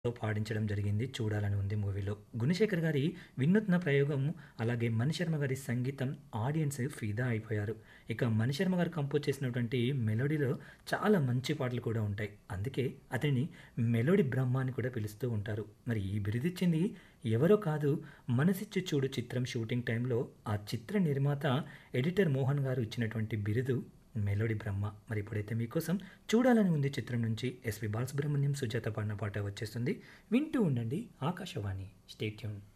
లో పాడించడం జరిగింది. చూడాలని ఉంది మూవీలో. గుణశేఖర్ గారి వినూత్న ప్రయోగం, అలాగే మణిశర్మ గారి సంగీతం ఆడియన్స్ ఫిదా అయిపోయారు. ఇక మణిశర్మ గారు కంపోజ్ చేసినటువంటి మెలోడీలో చాలా మంచి పాటలు కూడా ఉంటాయి. అందుకే అతనిని మెలోడీ బ్రహ్మ అని కూడా పిలుస్తూ ఉంటారు. మరి ఈ బిరుదిచ్చింది ఎవరో కాదు 'మనసిచ్చి చూడు' చిత్రం షూటింగ్ టైంలో ఆ చిత్ర నిర్మాత, ఎడిటర్ మోహన్ గారు ఇచ్చినటువంటి బిరుదు మెలోడీ బ్రహ్మ. మరి ఇప్పుడైతే మీకోసం 'చూడాలని ఉంది' చిత్రం నుంచి ఎస్‌పి బాలసుబ్రహ్మణ్యం, సుజాత పాడిన పాట వచ్చేస్తుంది. వింటూ ఉండండి ఆకాశవాణి. Stay tune.